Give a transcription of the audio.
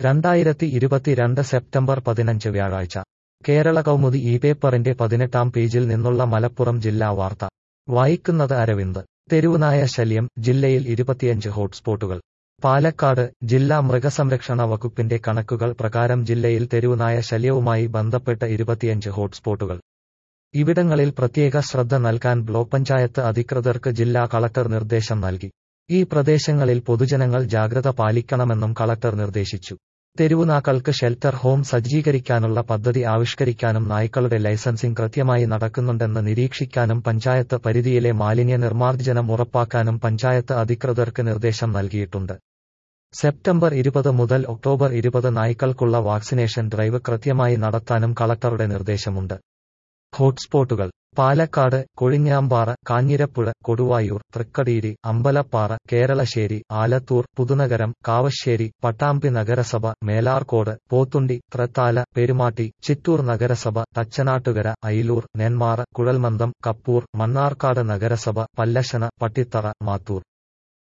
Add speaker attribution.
Speaker 1: രണ്ടായിരത്തി ഇരുപത്തിരണ്ട് സെപ്റ്റംബർ പതിനഞ്ച് വ്യാഴാഴ്ച കേരള കൗമുദി ഈ പേപ്പറിന്റെ പതിനെട്ടാം പേജിൽ നിന്നുള്ള മലപ്പുറം ജില്ലാ വാർത്ത വായിക്കുന്നത് അരവിന്ദ് തെരുവുനായ ശല്യം ജില്ലയിൽ ഇരുപത്തിയഞ്ച് ഹോട്ട്സ്പോട്ടുകൾ പാലക്കാട് ജില്ലാ മൃഗസംരക്ഷണ വകുപ്പിന്റെ കണക്കുകൾ പ്രകാരം ജില്ലയിൽ തെരുവുനായ ശല്യവുമായി ബന്ധപ്പെട്ട ഇരുപത്തിയഞ്ച് ഹോട്ട്സ്പോട്ടുകൾ ഇവിടങ്ങളിൽ പ്രത്യേക ശ്രദ്ധ നൽകാൻ ബ്ലോക്ക് പഞ്ചായത്ത് അധികൃതർക്ക് ജില്ലാ കളക്ടർ നിർദ്ദേശം നൽകി ഈ പ്രദേശങ്ങളിൽ പൊതുജനങ്ങൾ ജാഗ്രത പാലിക്കണമെന്നും കളക്ടർ നിർദ്ദേശിച്ചു തെരുവുനാക്കൾക്ക് ഷെൽട്ടർ ഹോം സജ്ജീകരിക്കാനുള്ള പദ്ധതി ആവിഷ്കരിക്കാനും നായ്ക്കളുടെ ലൈസൻസിംഗ് കൃത്യമായി നടക്കുന്നുണ്ടെന്ന് നിരീക്ഷിക്കാനും പഞ്ചായത്ത് പരിധിയിലെ മാലിന്യ നിർമ്മാർജ്ജനം ഉറപ്പാക്കാനും പഞ്ചായത്ത് അധികൃതർക്ക് നിർദ്ദേശം നൽകിയിട്ടുണ്ട് സെപ്റ്റംബർ ഇരുപത് മുതൽ ഒക്ടോബർ ഇരുപത് നായ്ക്കൾക്കുള്ള വാക്സിനേഷൻ ഡ്രൈവ് കൃത്യമായി നടത്താനും കളക്ടറുടെ നിർദ്ദേശമുണ്ട് ഹോട്ട്സ്പോട്ടുകൾ പാലക്കാട് കൊഴിഞ്ഞാമ്പാറ കാഞ്ഞിരപ്പുഴ കൊടുവായൂർ തൃക്കടീരി അമ്പലപ്പാറ കേരളശ്ശേരി ആലത്തൂർ പുതുനഗരം കാവശ്ശേരി പട്ടാമ്പി നഗരസഭ മേലാർക്കോട് പോത്തുണ്ടി ത്രത്താല പെരുമാട്ടി ചിറ്റൂർ നഗരസഭ തച്ചനാട്ടുകര അയിലൂർ നെന്മാറ കുഴൽമന്ദം കപ്പൂർ മണ്ണാർക്കാട് നഗരസഭ പല്ലശന പട്ടിത്തറ മാത്തൂർ